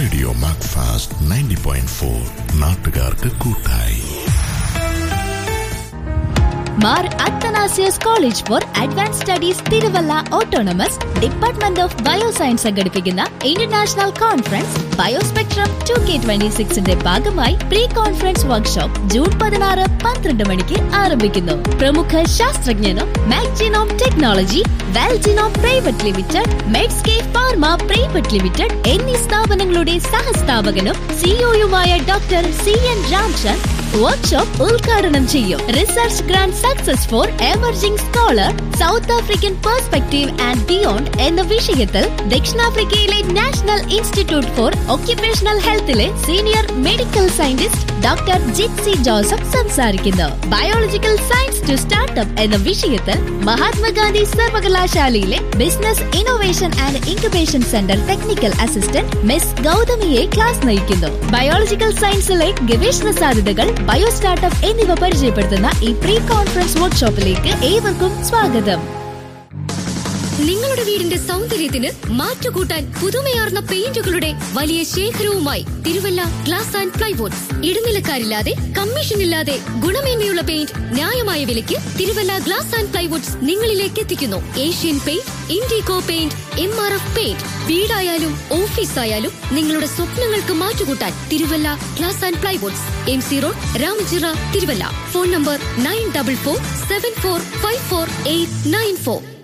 radio MACFAST ninety point four നാട്ടുകാർക്ക് കൂട്ടായി Mar Athanasius college for advance studies Thiruvalla autonomous department of bioscience സംഘടിപ്പിക്കുന്ന international conference Biospectrum two K twenty സിക്സിന്റെ ഭാഗമായി pre conference workshop June പതിനാറ് പന്ത്രണ്ട് മണിക്ക് ആരംഭിക്കുന്നു പ്രമുഖ ശാസ്ത്രജ്ഞനും Maxinome technology Valgenome private limited Medsky pharma private limited എന്നീ സ്ഥാപനങ്ങളുടെ സഹസ്ഥാപകനും സിഇഒയുമായ doctor C N Ramchand workshop ഉദ്ഘാടനം ചെയ്യും research grand success for emerging scholar south African perspective and beyond എന്ന വിഷയത്തിൽ ദക്ഷിണാഫ്രിക്കയിലെ നാഷണൽ ഇൻസ്റ്റിറ്റ്യൂട്ട് ഫോർ ഒക്യുപേഷണൽ ഹെൽത്തിലെ senior medical scientist doctor Jithsy Joseph സംസാരിക്കുന്നു ബയോളജിക്കൽ സയൻസ് ടു സ്റ്റാർട്ടപ്പ് എന്ന വിഷയത്തിൽ മഹാത്മാഗാന്ധി സർവകലാശാലയിലെ business innovation and incubation centre technical assistant miss ഗൗതമിയെ class നയിക്കുന്നു ബയോളജിക്കൽ സയൻസിലെ ഗവേഷണ സാധ്യതകൾ ബയോ സ്റ്റാർട്ടപ്പ് എന്നിവ പരിചയപ്പെടുത്തുന്ന ഈ പ്രീ കോൺഫറൻസ് വർക്ക്ഷോപ്പിലേക്ക് ഏവർക്കും സ്വാഗതം നിങ്ങളുടെ വീടിന്റെ സൗന്ദര്യത്തിന് മാറ്റുകൂട്ടാൻ പുതുമയാർന്ന പെയിന്റുകളുടെ വലിയ ശേഖരവുമായി തിരുവല്ല ഗ്ലാസ് ആൻഡ് പ്ലൈവുഡ്സ് ഇടനിലക്കാരില്ലാതെ കമ്മീഷനില്ലാതെ ഗുണമേന്മയുള്ള പെയിന്റ് ന്യായമായ വിലയ്ക്ക് തിരുവല്ല ഗ്ലാസ് ആൻഡ് പ്ലൈവുഡ്സ് നിങ്ങളിലേക്ക് എത്തിക്കുന്നു Asian paint Indigo paint M R F paint വീടായാലും ഓഫീസായാലും നിങ്ങളുടെ സ്വപ്നങ്ങൾക്ക് മാറ്റുകൂട്ടാൻ Thiruvalla glass and plywoods M C road Ramachira Thiruvalla phone number nine double four seven four five four eight nine four